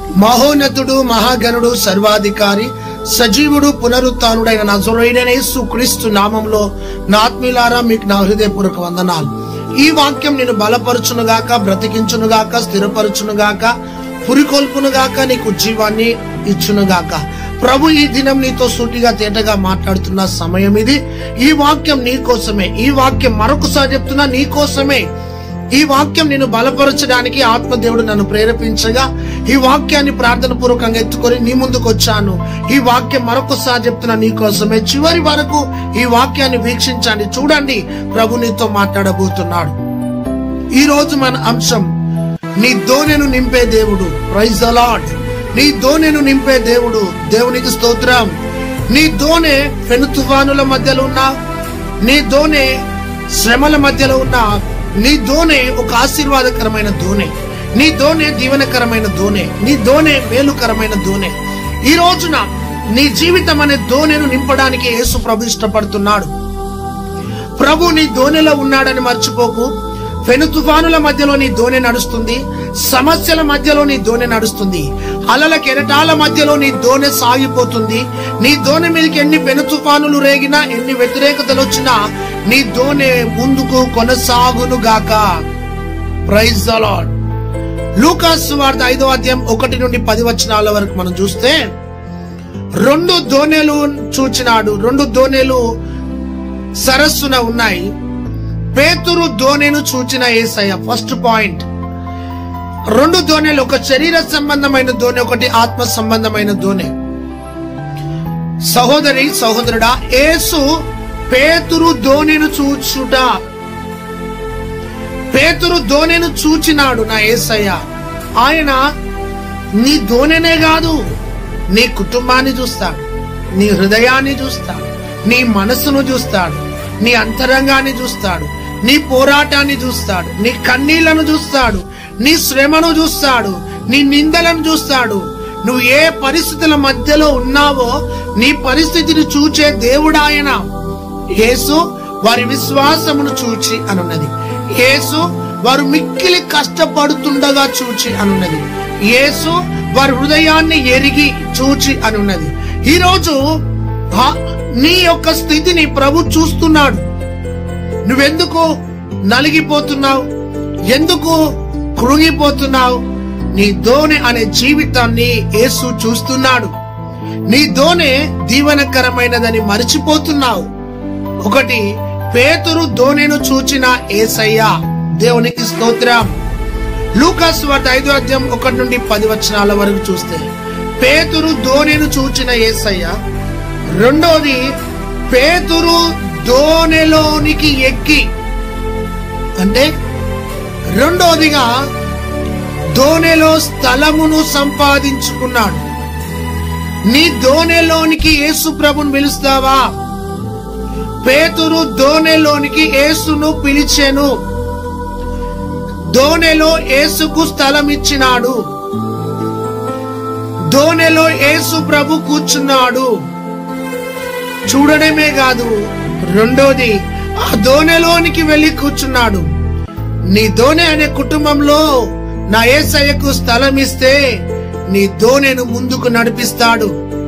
మహోన్నతుడు మహాగణుడు సర్వాధికారి సజీవుడు పునరుత్డైన నజరుడైన యేసు క్రీస్తు నామంలో నా ఆత్మీయులారా మీకు నా హృదయపూర్వక వందనాలు ఈ వాక్యం నేను బలపరచునుగాక బ్రతికించునుగాక స్థిరపరచునుగాక పురికొల్పునుగాక నీకు జీవాన్ని ఇచ్చునుగాక ప్రభు ఈ దినం నీతో సూటిగా తేటగా మాట్లాడుతున్న సమయం ఇది ఈ వాక్యం నీ కోసమే ఈ వాక్యం మరొకసారి చెప్తున్నా నీ కోసమే ఈ వాక్యం నేను బలపరచడానికి ఆత్మదేవుడు నన్ను ప్రేరేపించగా ఈ వాక్యాన్ని ప్రార్థన పూర్వకంగా ఎత్తుకొని నీ ముందుకు వచ్చాను ఈ వాక్యం మరొకసారి చెప్తున్నా నీ కోసమే చివరి వరకు ఈ వాక్యాన్ని వీక్షించండి చూడండి ప్రభు నీతో మాట్లాడబోతున్నాడు ఈ రోజు మన అంశం నీ దోనెను నింపే దేవుడు ప్రైజ్ అలాడ్ నీ దోనెను నింపే దేవుడు దేవునికి స్తోత్రం నీ దోనె పెను తుఫానుల మధ్యలో ఉన్నా నీ దోనె శ్రమల మధ్యలో ఉన్నా నీ దోనె ఒక ఆశీర్వాదకరమైన దోనె నీ దోనె దీవెనకరమైన దోనె నీ దోనె మేలుకరమైన దోనె ఈ రోజున నీ జీవితం అనే దోనెను నింపడానికి యేసు ప్రభు ఇష్టపడుతున్నాడు ప్రభు నీ దోనెలో ఉన్నాడని మర్చిపోకు పెను తుఫానుల మధ్యలో నీ దోనె నడుస్తుంది సమస్యల మధ్యలో నీ దోనె నడుస్తుంది అలల కెరటాల మధ్యలో నీ దోనె సాగిపోతుంది నీ దోనె మీదకి ఎన్ని పెను తుఫానులు రేగినా ఎన్ని వ్యతిరేకతలు వచ్చినా నీ దోనె ముందుకు కొనసాగును గాక ప్రైజ్ అలాడ్ లూకాస్ వార్త ఐదో అధ్యాయం ఒకటి నుండి పది వచనాల వరకు మనం చూస్తే రెండు దోనెలు చూచినాడు రెండు దోనెలు సరస్సున ఉన్నాయి పేతురు దోనెను చూచిన ఏసయ్య ఫస్ట్ పాయింట్ రెండు దోనెలు ఒక శరీర సంబంధమైన దోనె ఒకటి ఆత్మ సంబంధమైన దోనె సహోదరి సహోదరుడా యేసు పేతురు దోనెను చూచుట పేతురు దోనెను చూచినాడు నా ఏసయ్య ఆయన నీ దోనెనే కాదు నీ కుటుంబాన్ని చూస్తాడు నీ హృదయాన్ని చూస్తాడు నీ మనసును చూస్తాడు నీ అంతరంగాన్ని చూస్తాడు నీ పోరాటాన్ని చూస్తాడు నీ కన్నీళ్లను చూస్తాడు నీ శ్రమను చూస్తాడు నీ నిందలను చూస్తాడు నువ్వు ఏ పరిస్థితుల మధ్యలో ఉన్నావో నీ పరిస్థితిని చూచే దేవుడాయన యేసు వారి విశ్వాసమును చూచి అనున్నది యేసు వారు మిక్కిలి కష్టపడుతుండగా చూచి అనున్నది యేసు వారి హృదయాన్ని ఎరిగి చూచి అనున్నది ఈరోజు ఆ- నీ యొక్క స్థితిని ప్రభు చూస్తున్నాడు నువ్వెందుకు నలిగిపోతున్నావు ఎందుకు కృంగిపోతున్నావు నీ దోనె అనే జీవితాన్ని యేసు చూస్తున్నాడు నీ దోనె దీవెనకరమైనదని మర్చిపోతున్నావు ఒకటి పేతురు దోనెను చూచిన ఏసయ్య దేవునికి స్తోత్రం లూకాస్ వార్త ఐదో అధ్యాయం ఒకటి నుండి పది వచనాల వరకు చూస్తే పేతురు దోనెను చూచిన ఏసయ్య రెండోది పేతురు దోనెలోనికి ఎక్కి అంటే రెండోదిగా దోనెలో స్థలమును సంపాదించుకున్నాడు నీ దోనెలోనికి యేసు ప్రభుని పిలుస్తావా పేతురు దోనెలోనికి యేసును పిలిచెను దోనెలో యేసుకు స్థలం ఇచ్చినాడు దోనెలో యేసు ప్రభు కూర్చున్నాడు చూడడమే కాదు రెండోది ఆ దోనెలోనికి వెళ్లి కూర్చున్నాడు నీ దోనె అనే కుటుంబంలో నా ఏసయ్యకు స్థలం ఇస్తే నీ దోనెను ముందుకు నడిపిస్తాడు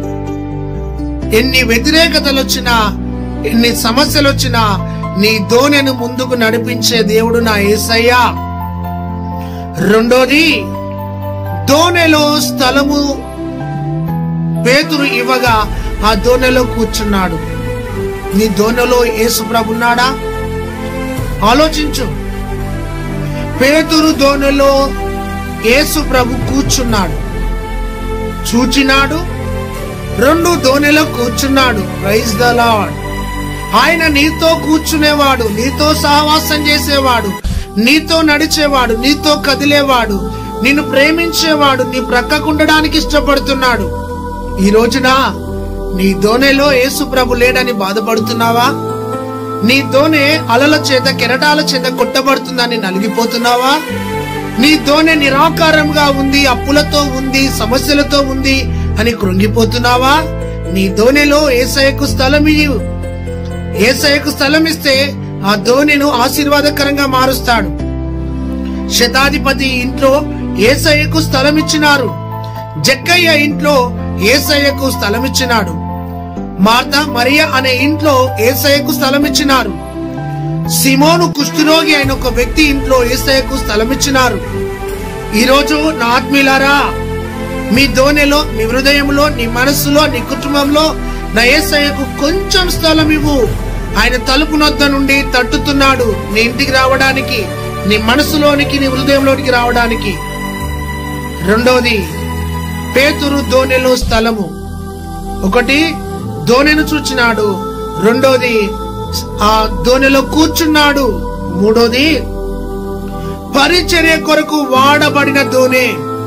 ఎన్ని వ్యతిరేకతలు వచ్చినా ఎన్ని సమస్యలు వచ్చినా నీ దోనెను ముందుకు నడిపించే దేవుడు నా ఏసయ్యా రెండోది దోనెలో స్థలము పేతురు ఇవ్వగా ఆ దోనెలో కూర్చున్నాడు నీ దోనెలో యేసు ప్రభు ఉన్నాడా ఆలోచించు పేతురు దోనెలో యేసు ప్రభు కూర్చున్నాడు చూచినాడు రెండు దోనెలో కూర్చున్నాడు ప్రైజ్ ద లార్డ్ ఆయన నీతో కూర్చునేవాడు నీతో సహవాసం చేసేవాడు నీతో నడిచేవాడు నీతో కదిలేవాడు నిన్ను ప్రేమించేవాడు నీ ప్రక్కకుండడానికి ఇష్టపడుతున్నాడు ఈ రోజున నీ దోనెలో యేసు ప్రభు లేడని బాధపడుతున్నావా నీ దోనె అలల చేత కెరటాల చేత కొట్టబడుతుందని నలిగిపోతున్నావా నీ దోనె నిరాకారంగా ఉంది అప్పులతో ఉంది సమస్యలతో ఉంది అని కృంగిపోతున్నావా నీ దోనెలో ఏసయ్యకు స్థలం ఇయ్యు ఏసయ్యకు స్థలం ఇస్తే ఆ దోనెను ఆశీర్వాదకరంగా మారుస్తాడు శతాధిపతి ఇంట్లో ఏసయ్యకు స్థలం ఇచ్చినారు జక్కయ్య ఇంట్లో ఏసయ్యకు స్థలమిచ్చినాడు మార్త మరియ అనే ఇంట్లో ఏసయ్యకు స్థలమిచ్చినారు సిమోను కుష్ఠరోగి అయిన ఒక వ్యక్తి ఇంట్లో ఏసయ్యకు స్థలమిచ్చినారు ఈరోజు నా ఆత్మీయులారా మీ దోనెలో మీ హృదయంలో నీ మనస్సులో నీ కుటుంబంలో నా ఏసయ్యకు కొంచెం స్థలం ఇవ్వు ఆయన తలుపు నొద్ద నుండి తట్టుతున్నాడు నీ ఇంటికి రావడానికి నీ మనసులోనికి నీ హృదయంలోనికి రావడానికి రెండవది పేతురు దోనెలో స్థలము ఒకటి దోనెను చూచినాడు రెండోది ఆ దోనెలో కూర్చున్నాడు మూడోది పరిచర్య కొరకు వాడబడిన దోనె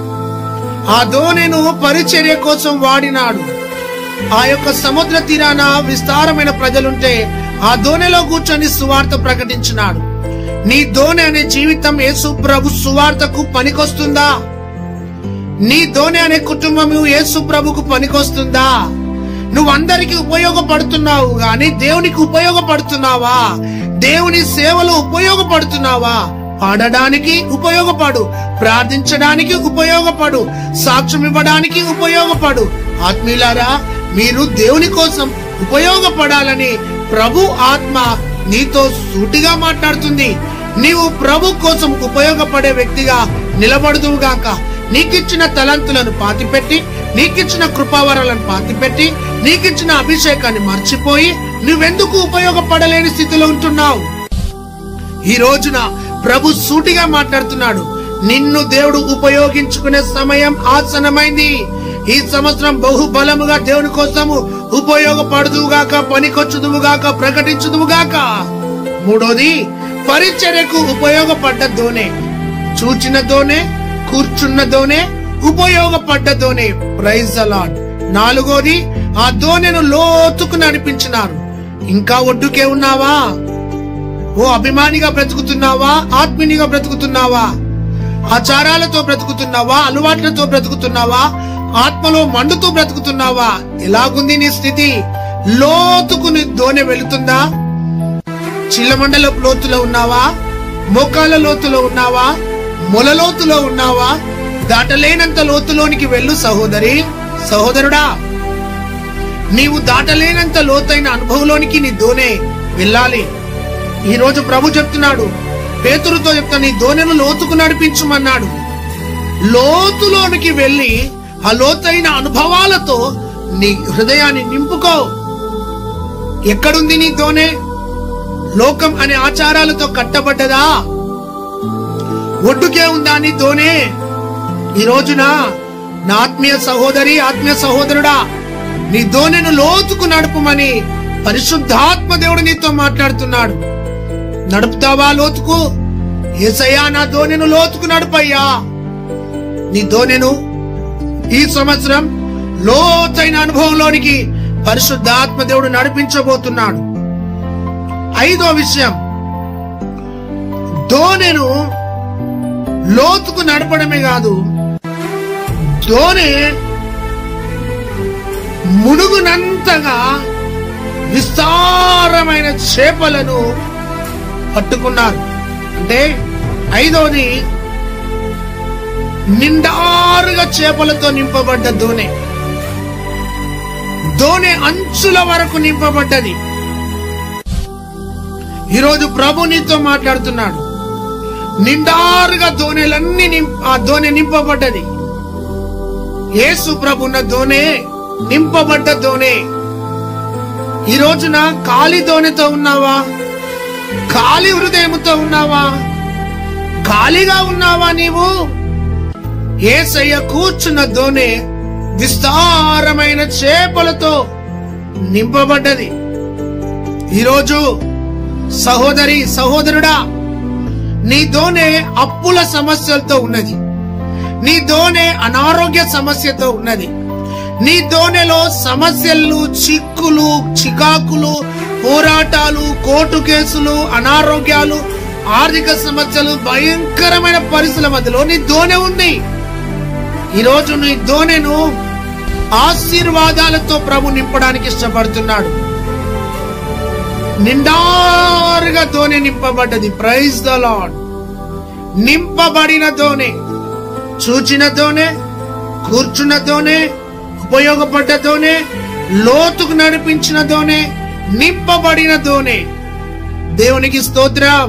ఆ దోనెను పరిచర్య కోసం వాడినాడు ఆ యొక్క సముద్ర తీరాన విస్తారమైన ప్రజలుంటే ఆ దోనెలో కూర్చొని సువార్త ప్రకటించినాడు నీ దోనె అనే జీవితం యేసు ప్రభు సువార్తకు పనికొస్తుందా నీ దోనె అనే కుటుంబం యేసు ప్రభుకు పనికొస్తుందా నువ్వు అందరికి ఉపయోగపడుతున్నావు గాని దేవునికి ఉపయోగపడుతున్నావా దేవుని సేవలో ఉపయోగపడుతున్నావా పాడడానికి ఉపయోగపడు ప్రార్థించడానికి ఉపయోగపడు సాక్ష్యం ఇవ్వడానికి ఉపయోగపడు ఆత్మీయులారా మీరు దేవుని కోసం ఉపయోగపడాలని ప్రభు ఆత్మ నీతో సూటిగా మాట్లాడుతుంది నీవు ప్రభు కోసం ఉపయోగపడే వ్యక్తిగా నిలబడుదువుగాక నీకిచ్చిన తలంతులను పాతిపెట్టి నీకిచ్చిన కృపావరాలను పాతిపెట్టి నీకిచ్చిన అభిషేకాన్ని మర్చిపోయి నువ్వెందుకు ఉపయోగపడలేని స్థితిలో ఉంటున్నావు ఈ రోజున ప్రభు సూటిగా మాట్లాడుతున్నాడు నిన్ను దేవుడు ఉపయోగించుకునే సమయం ఆసనమైంది ఈ సంవత్సరం బహు బలముగా దేవుని కోసము ఉపయోగపడుదువుగాక పనికొచ్చుదువుగాక ప్రకటించుదువుగాక మూడోది పరిచర్యకు ఉపయోగపడ్డ దోనే చూచిన దోనే కూర్చున్న దోనే ఉపయోగపడ్డ దోనే ప్రైజ్ అలాడ్ నాలుగోది ఆ దోనెను లోతుకు నడిపించినారు ఇంకా ఒడ్డుకే ఉన్నావా ఓ అభిమానిగా బ్రతుకుతున్నావా ఆత్మీనిగా బ్రతుకుతున్నావా ఆచారాలతో బ్రతుకుతున్నావా అలవాట్లతో బ్రతుకుతున్నావా ఆత్మలో మండుతూ బ్రతుకుతున్నావా ఎలాగుంది నీ స్థితి లోతుకు నీ దోనె వెళుతుందా చిల్లమండల లోతులో ఉన్నావా మోకాల లోతులో ఉన్నావా మొల లోతులో ఉన్నావా దాటలేనంత లోతులోనికి వెళ్ళు సహోదరి సహోదరుడా నీవు దాటలేనంత లోతైన అనుభవంలోనికి నీ దోనె వెళ్ళాలి ఈ రోజు ప్రభు చెప్తున్నాడు పేతురుతో చెప్తా నీ దోనెను లోతుకు నడిపించమన్నాడు లోతులోనికి వెళ్ళి ఆ లోతైన అనుభవాలతో నీ హృదయాన్ని నింపుకో ఎక్కడుంది నీ దోనె లోకం అనే ఆచారాలతో కట్టబడ్డదా ఒడ్డుకే ఉందా నీ దోనె ఈ రోజున నా ఆత్మీయ సహోదరి ఆత్మీయ సహోదరుడా నీ దోనెను లోతుకు నడుపుమని పరిశుద్ధాత్మ దేవుడు నీతో మాట్లాడుతున్నాడు నడుపుతావా లోతుకు ఏసయ్యా నా దోనెను లోతుకు నడుపయ్యా నీ దోనెను ఈ సంవత్సరం లోతైన అనుభవంలోనికి పరిశుద్ధాత్మ దేవుడు నడిపించబోతున్నాడు ఐదో విషయం దోనెను లోతుకు నడపడమే కాదు దోనె మునుగునంతగా విస్తారమైన చేపలను పట్టుకున్నారు అంటే ఐదవది నిండారుగా చేపలతో నింపబడ్డ దోనె దోనె అంచుల వరకు నింపబడ్డది ఈరోజు ప్రభు నీతో మాట్లాడుతున్నాడు నిండారుగా దోనెలన్నీ నిం- ఆ దోనె నింపబడ్డది యేసు ప్రభున్న దోనె నింపబడ్డ దోనె ఈ రోజున ఖాళీ దోనెతో ఉన్నావా ఖాళీ హృదయముతో ఉన్నావా ఖాళీగా ఉన్నావా నీవు ఏసయ్య కూర్చున్న దోనె విస్తారమైన చేపలతో నింపబడ్డది ఈరోజు సహోదరి సహోదరుడా నీ దోనె అప్పుల సమస్యలతో ఉన్నది నీ దోనె అనారోగ్య సమస్యతో ఉన్నది నీ దోనెలో సమస్యలు చిక్కులు చికాకులు పోరాటాలు కోర్టు కేసులు అనారోగ్యాలు ఆర్థిక సమస్యలు భయంకరమైన పరిస్థితుల మధ్యలో నీ దోనె ఉంది ఈరోజు నీ దోనెను ఆశీర్వాదాలతో ప్రభు నింపడానికి ఇష్టపడుతున్నాడు నిండారుగా దోనె నింపబడ్డది ప్రైజ్ ద లాడ్ నింపబడిన దోనె చూచిన దోనె కూర్చున్న దోనే ఉపయోగపడ్డ దోనే లోతుకు నడిపించిన దోనే నింపబడిన దోనే దేవునికి స్తోత్రం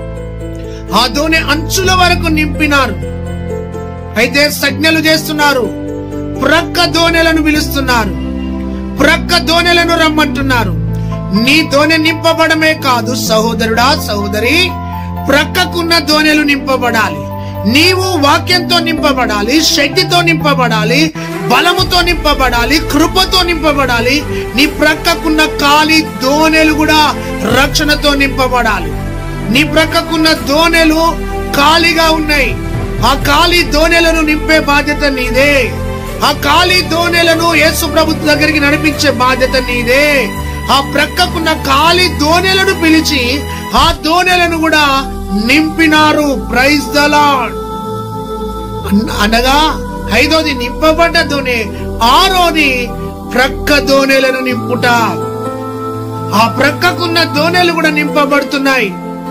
ఆ దోణి అంచుల వరకు నింపినారు అయితే సజ్ఞలు చేస్తున్నారు ప్రక్క దోణెలను పిలుస్తున్నారు ప్రక్క దోణెలను రమ్మంటున్నారు నీ దోణె నింపబడమే కాదు సహోదరుడా సహోదరి ప్రక్కకున్న దోణెలు నింపబడాలి నీవు వాక్యంతో నింపబడాలి శక్తితో నింపబడాలి బలముతో నింపబడాలి కృపతో నింపబడాలి నీ ప్రక్కకున్న ఖాళీ దోణెలు కూడా రక్షణతో నింపబడాలి నీ ప్రక్కకున్న దోణెలు ఖాళీగా ఉన్నాయి ఆ ఖాళీ దోణెలను నింపే బాధ్యత నీదే ఆ ఖాళీ దోణెలను యేసు ప్రభు దగ్గరికి నడిపించే బాధ్యత నీదే ఆ ప్రక్కకున్న ఖాళీ దోణెలను పిలిచి ఆ దోణెలను కూడా నింపినారు ప్రైజ్ ద లార్డ్ అన్- అనగా ఐదోది నింపబడ్డ దోణె ఆరోది ప్రక్క దోణెలను నింపుట ఆ ప్రక్కకున్న దోణెలు కూడా నింపబడుతున్నాయి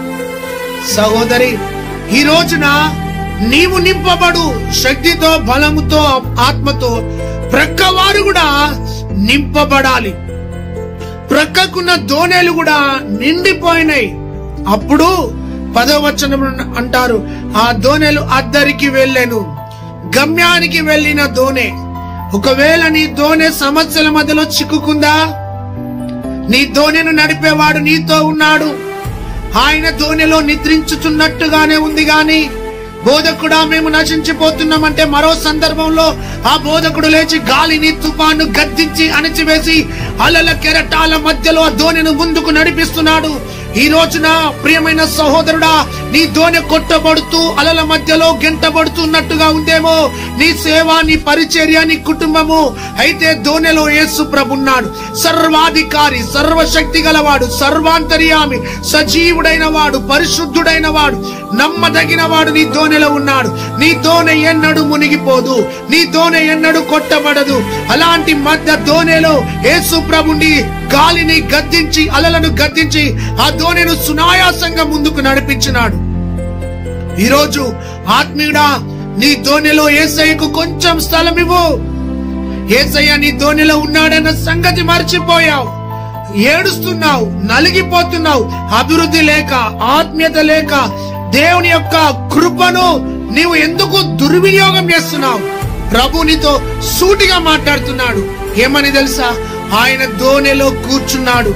సహోదరి ఈ రోజున నీవు నింపబడు శక్తితో బలముతో ఆత్మతో ప్రక్కవారు కూడా నింపబడాలి ప్రక్కకున్న దోణేలు కూడా నిండిపోయినాయి అప్పుడు పదవ వచనం అంటారు ఆ దోణెలు అద్దరికి వెళ్ళెను గమ్యానికి వెళ్ళిన దోణె ఒకవేళ నీ దోణె సమస్యల మధ్యలో చిక్కుకుందా నీ దోణెను నడిపేవాడు నీతో ఉన్నాడు ఆయన దోణిలో నిద్రించుచున్నట్టుగానే ఉంది గాని బోధకుడా మేము నశించిపోతున్నామంటే మరో సందర్భంలో ఆ బోధకుడు లేచి గాలిని తుఫాను గద్దించి అణచివేసి అలల కెరటాల మధ్యలో ఆ దోణిని ముందుకు నడిపిస్తున్నాడు ఈ రోజున ప్రియమైన సహోదరుడా నీ దోణి కొట్టబడుతూ అలల మధ్యలో గెంటబడుతున్నట్టుగా ఉందేమో నీ సేవ నీ పరిచర్య నీ కుటుంబము అయితే దోణిలో యేసు ప్రభున్నాడు సర్వాధికారి సర్వశక్తి గలవాడు సర్వాంతర్యామి సజీవుడైన వాడు పరిశుద్ధుడైన వాడు నమ్మదగిన వాడు నీ దోణిలో ఉన్నాడు నీ దోణె ఎన్నడు మునిగిపోదు నీ దోణె ఎన్నడు కొట్టబడదు అలాంటి మధ్య దోణెలో యేసు ప్రభుని గాలిని గద్దించి అలలను గద్దించి ఆ దోణెను సునాయాసంగా ముందుకు నడిపించినాడు ఈరోజు ఆత్మీయుడా నీ దోణిలో ఏసయ్యకు కొంచెం స్థలం ఇవ్వు ఏసయ్య నీ దోణిలో ఉన్నాడన్న సంగతి మర్చిపోయావు ఏడుస్తున్నావు నలిగిపోతున్నావు అభివృద్ధి లేక ఆత్మీయత లేక దేవుని యొక్క కృపను నీవు ఎందుకు దుర్వినియోగం చేస్తున్నావు ప్రభు నీతో సూటిగా మాట్లాడుతున్నాడు ఏమని తెలుసా ఆయన దోణిలో కూర్చున్నాడు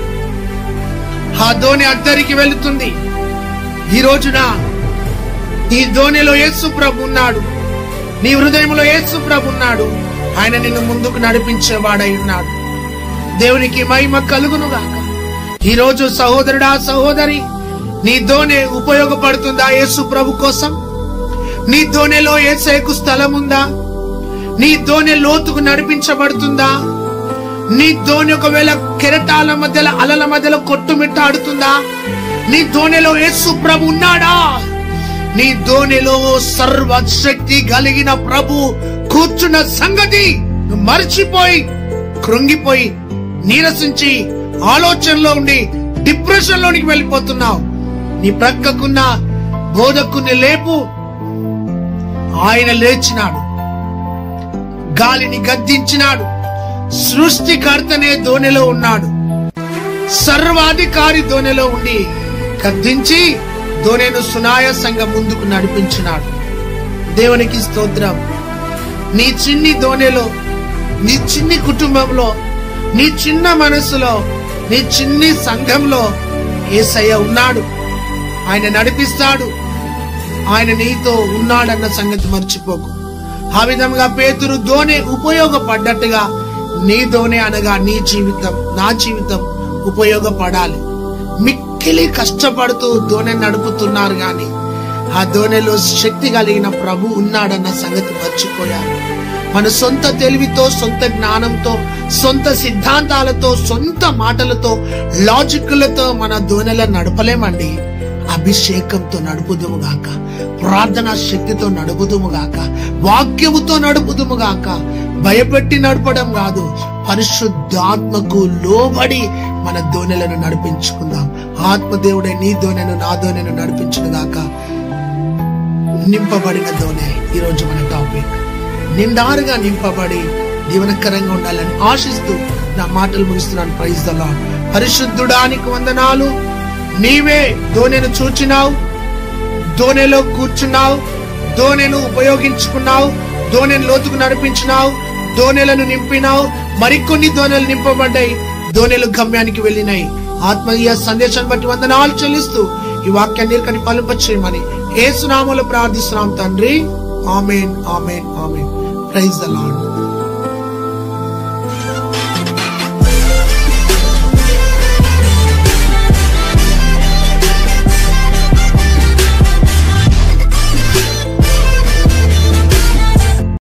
ఆ దోణి అద్దరికి వెళుతుంది ఈ రోజున నీ దోణిలో యేసు ప్రభు ఉన్నాడు నీ హృదయంలో యేసు ప్రభు ఉన్నాడు ఆయన నిన్ను ముందుకు నడిపించేవాడై ఉన్నాడు దేవునికి మహిమ కలుగునుగాక ఈ రోజు సహోదరుడా సహోదరి నీ దోణె ఉపయోగపడుతుందా యేసు ప్రభు కోసం నీ దోణెలో ఏసైకు స్థలం ఉందా నీ దోణె లోతుకు నడిపించబడుతుందా నీ దోణి ఒకవేళ కెరటాల మధ్యలో అలల మధ్యలో కొట్టుమిట్టాడుతుందా నీ దోణిలో యేసు ప్రభు ఉన్నాడా నీ దోణిలో సర్వశక్తి కలిగిన ప్రభు కూర్చున్న సంగతి నువ్వు మర్చిపోయి కృంగిపోయి నీరసించి ఆలోచనలో ఉండి డిప్రెషన్ లోనికి వెళ్ళిపోతున్నావు నీ ప్రక్కకున్న బోధకుని లేపు ఆయన లేచినాడు గాలిని గద్దించినాడు సృష్టికర్తనే దోణిలో ఉన్నాడు సర్వాధికారి దోణిలో ఉండి గద్దించి దోణెను సునాయాసంగా ముందుకు నడిపించినాడు దేవునికి స్తోత్రం నీ చిన్ని దోణిలో నీ చిన్ని కుటుంబంలో నీ చిన్న మనసులో నీ చిన్ని సంఘంలో ఏసయ్య ఉన్నాడు ఆయన నడిపిస్తాడు ఆయన నీతో ఉన్నాడన్న సంగతి మర్చిపోకు ఆ విధంగా పేతురు దోణి ఉపయోగపడ్డట్టుగా నీ దోణి అనగా నీ జీవితం నా జీవితం ఉపయోగపడాలి మిక్కిలి కష్టపడుతూ దోణి నడుపుతున్నారు గాని ఆ దోణిలో శక్తి కలిగిన ప్రభు ఉన్నాడన్న సంగతి మర్చిపోయారు మన సొంత తెలివితో సొంత జ్ఞానంతో సొంత సిద్ధాంతాలతో సొంత మాటలతో లాజిక్లతో మన దోణెల నడపలేమండి అభిషేకంతో నడుపుదుము గాక ప్రార్థనా శక్తితో నడుపుదుము గాక వాక్యముతో నడుపుదుము గాక భయపెట్టి నడపడం కాదు పరిశుద్ధాత్మకు లోబడి మన దోణెలను నడిపించుకుందాం ఆత్మదేవుడే నీ దోణెను నా దోణెను నడిపించును గాక నింపబడిన దోణె ఈరోజు మన టాపిక్ నిండారుగా నింపబడి దీవనకరంగా ఉండాలని ఆశిస్తూ నా మాటలు ముగిస్తున్నాను ప్రైజ్ దలా పరిశుద్ధుడానికి వందనాలు నీవే దోనెను చూచినావు దోనెలో కూర్చున్నావు దోనెను ఉపయోగించుకున్నావు దోనెను లోతుకు నడిపించినావు దోనెలను నింపినావు మరికొన్ని దోనెలు నింపబడ్డాయి దోనెలు గమ్యానికి వెళ్ళినాయి ఆత్మీయ సందేశాన్ని బట్టి వందనాలు చెల్లిస్తూ ఈ వాక్యాన్ని కని పలుపచేయమని ఏ సునామలో ప్రార్థిస్తున్నాం తండ్రి amen amen amen praise the lord